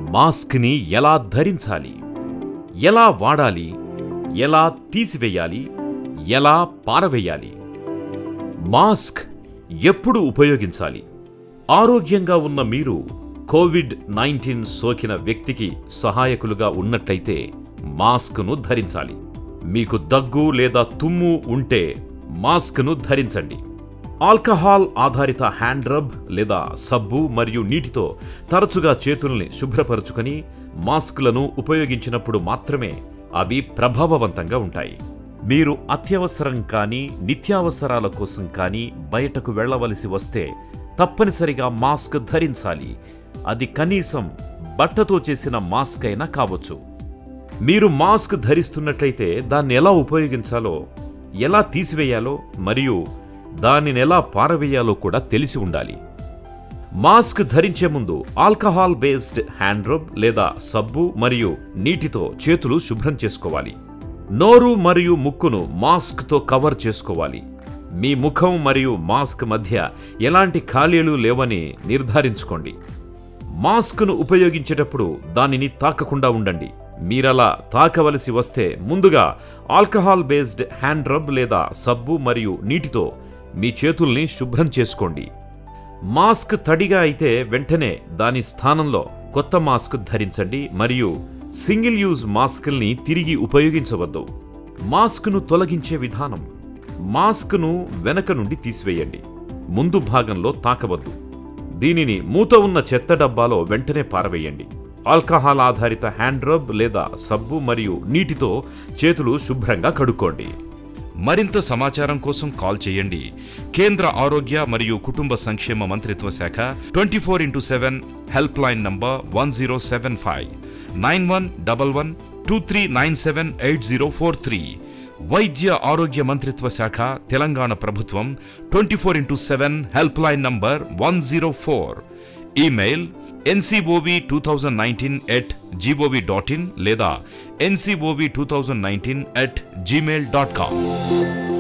మాస్క్ని ఎలా ధరించాలి ఎలా వాడాలి ఎలా తీసివేయాలి ఎలా పారవేయాలి మాస్క్ ఎప్పుడు ఉపయోగించాలి ఆరోగ్యంగా ఉన్న మీరు కోవిడ్ నైన్టీన్ సోకిన వ్యక్తికి సహాయకులుగా ఉన్నట్లయితే మాస్క్ను ధరించాలి మీకు దగ్గు లేదా తుమ్ము ఉంటే మాస్క్ను ధరించండి ఆల్కహాల్ ఆధారిత హ్యాండ్ రబ్ లేదా సబ్బు మరియు నీటితో తరచుగా చేతుల్ని శుభ్రపరుచుకొని మాస్కులను ఉపయోగించినప్పుడు మాత్రమే అవి ప్రభావవంతంగా ఉంటాయి మీరు అత్యవసరం కానీ నిత్యావసరాల కోసం కానీ బయటకు వెళ్ళవలసి వస్తే తప్పనిసరిగా మాస్క్ ధరించాలి అది కనీసం బట్టతో చేసిన మాస్క్ అయినా కావచ్చు మీరు మాస్క్ ధరిస్తున్నట్లయితే దాన్ని ఎలా ఉపయోగించాలో ఎలా తీసివేయాలో మరియు దానిని ఎలా పారవేయాలో కూడా తెలిసి ఉండాలి మాస్క్ ధరించే ముందు ఆల్కహాల్ బేస్డ్ హ్యాండ్ రబ్ లేదా సబ్బు మరియు నీటితో చేతులు శుభ్రం చేసుకోవాలి నోరు మరియు ముక్కును మాస్క్తో కవర్ చేసుకోవాలి మీ ముఖం మరియు మాస్క్ మధ్య ఎలాంటి ఖాళీలు లేవని నిర్ధారించుకోండి మాస్క్ను ఉపయోగించేటప్పుడు దానిని తాకకుండా ఉండండి మీరలా తాకవలసి వస్తే ముందుగా ఆల్కహాల్ బేస్డ్ హ్యాండ్ రబ్ లేదా సబ్బు మరియు నీటితో మీ చేతుల్ని శుభ్రం చేసుకోండి మాస్క్ తడిగా అయితే వెంటనే దాని స్థానంలో కొత్త మాస్క్ ధరించండి మరియు సింగిల్ యూజ్ మాస్కుల్ని తిరిగి ఉపయోగించవద్దు మాస్క్ను తొలగించే విధానం మాస్క్ను వెనక నుండి తీసివేయండి ముందు భాగంలో తాకవద్దు దీనిని మూత ఉన్న చెత్త డబ్బాలో వెంటనే పారవేయండి ఆల్కహాల్ ఆధారిత హ్యాండ్ రబ్ లేదా సబ్బు మరియు నీటితో చేతులు శుభ్రంగా కడుక్కోండి మరింత సమాచారం కోసం కాల్ చేయండి కేంద్ర ఆరోగ్య మరియు కుటుంబ సంక్షేమ మంత్రిత్వ శాఖ twenty four into seven help line number one zero seven five nine one double one two three nine seven eight zero four three వైద్య ఆరోగ్య మంత్రిత్వ శాఖ తెలంగాణ ప్రభుత్వం twenty four into seven help line number one zero four email NCOV two thousand nineteen at GOV dot in లేదా NCOV two thousand nineteen at Gmail dot com